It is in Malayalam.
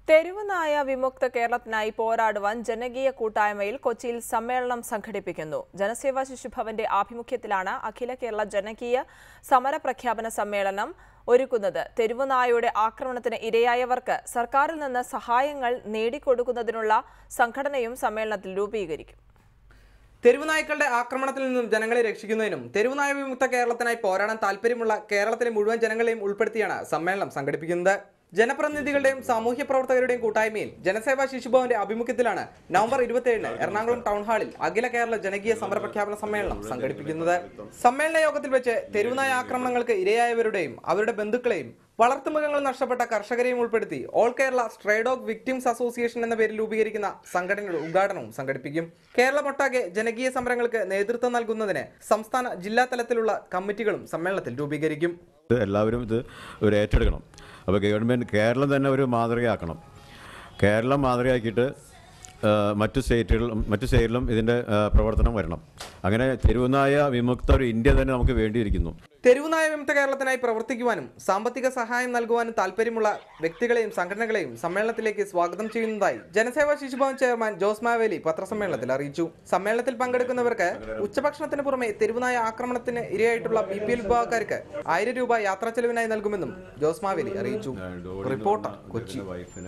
തെരുവ് നായ വിമുക്ത കേരളത്തിനായി പോരാടുവാൻ ജനകീയ കൂട്ടായ്മയിൽ കൊച്ചിയിൽ സമ്മേളനം സംഘടിപ്പിക്കുന്നു ജനസേവാ ശിശുഭവന്റെ ആഭിമുഖ്യത്തിലാണ് അഖില കേരള ജനകീയ സമര പ്രഖ്യാപന സമ്മേളനം ഒരുക്കുന്നത് തെരുവ് നായയുടെ ആക്രമണത്തിന് ഇരയായവർക്ക് സർക്കാരിൽ നിന്ന് സഹായങ്ങൾ നേടിക്കൊടുക്കുന്നതിനുള്ള സംഘടനയും സമ്മേളനത്തിൽ രൂപീകരിക്കും തെരുവുനായ്ക്കളുടെ ആക്രമണത്തിൽ നിന്നും ജനങ്ങളെ രക്ഷിക്കുന്നതിനും തെരുവുനായ വിമുക്ത കേരളത്തിനായി പോരാടാൻ താല്പര്യമുള്ള കേരളത്തിലെ മുഴുവൻ ജനങ്ങളെയും ഉൾപ്പെടുത്തിയാണ് സമ്മേളനം സംഘടിപ്പിക്കുന്നത് ജനപ്രതിനിധികളുടെയും സാമൂഹ്യ പ്രവർത്തകരുടെയും കൂട്ടായ്മയിൽ ജനസേവാ ശിശുഭവന്റെ ആഭിമുഖ്യത്തിലാണ് നവംബർ ഇരുപത്തിയേഴിന് എറണാകുളം ടൗൺ ഹാളിൽ അഖില കേരള ജനകീയ സമര പ്രഖ്യാപന സമ്മേളനം സംഘടിപ്പിക്കുന്നത് സമ്മേളന യോഗത്തിൽ വെച്ച് തെരുവുനായ ആക്രമണങ്ങൾക്ക് ഇരയായവരുടെയും അവരുടെ ബന്ധുക്കളെയും വളർത്തുമൃഗങ്ങൾ നഷ്ടപ്പെട്ട കർഷകരെയും ഉൾപ്പെടുത്തി all Kerala stray dog victims association എന്ന പേരിൽ രൂപീകരിക്കുന്ന സംഘടനയുടെ ഉദ്ഘാടനവും സംഘടിപ്പിക്കും കേരളമൊട്ടാകെ ജനകീയ സമരങ്ങൾക്ക് നേതൃത്വം നൽകുന്നതിന് സംസ്ഥാന ജില്ലാ തലത്തിലുള്ള കമ്മിറ്റികളും സമ്മേളനത്തിൽ രൂപീകരിക്കും ഇത് എല്ലാവരും ഇത് ഒരു ഏറ്റെടുക്കണം അപ്പോൾ ഗവൺമെൻറ് കേരളം തന്നെ ഒരു മാതൃകയാക്കണം കേരളം മാതൃകയാക്കിയിട്ട് ആ, മറ്റു സ്റ്റേറ്റുകളിലും മറ്റു സ്റ്റേറ്റിലും ഇതിൻ്റെ ആ, പ്രവർത്തനം വരണം അങ്ങനെ തെരുവുനായ വിമുക്ത ഒരു ഇന്ത്യ തന്നെ നമുക്ക് വേണ്ടിയിരിക്കുന്നു തെരുവുനായ വിമുക്ത കേരളത്തിനായി പ്രവർത്തിക്കുവാനും സാമ്പത്തിക സഹായം നൽകുവാനും താല്പര്യമുള്ള വ്യക്തികളെയും സംഘടനകളെയും സമ്മേളനത്തിലേക്ക് സ്വാഗതം ചെയ്യുന്നതായി ജനസേവാ ശിശുഭവൻ ചെയർമാൻ ജോസ് മാവേലി പത്രസമ്മേളനത്തിൽ അറിയിച്ചു സമ്മേളനത്തിൽ പങ്കെടുക്കുന്നവർക്ക് ഉച്ചഭക്ഷണത്തിന് പുറമെ തെരുവുനായ ആക്രമണത്തിന് ഇരയായിട്ടുള്ള ബി പി എൽ വിഭാഗക്കാർക്ക് ആയിരം രൂപ യാത്രാ ചെലവിനായി നൽകുമെന്നും ജോസ് മാവേലി അറിയിച്ചു റിപ്പോർട്ടർ കൊച്ചി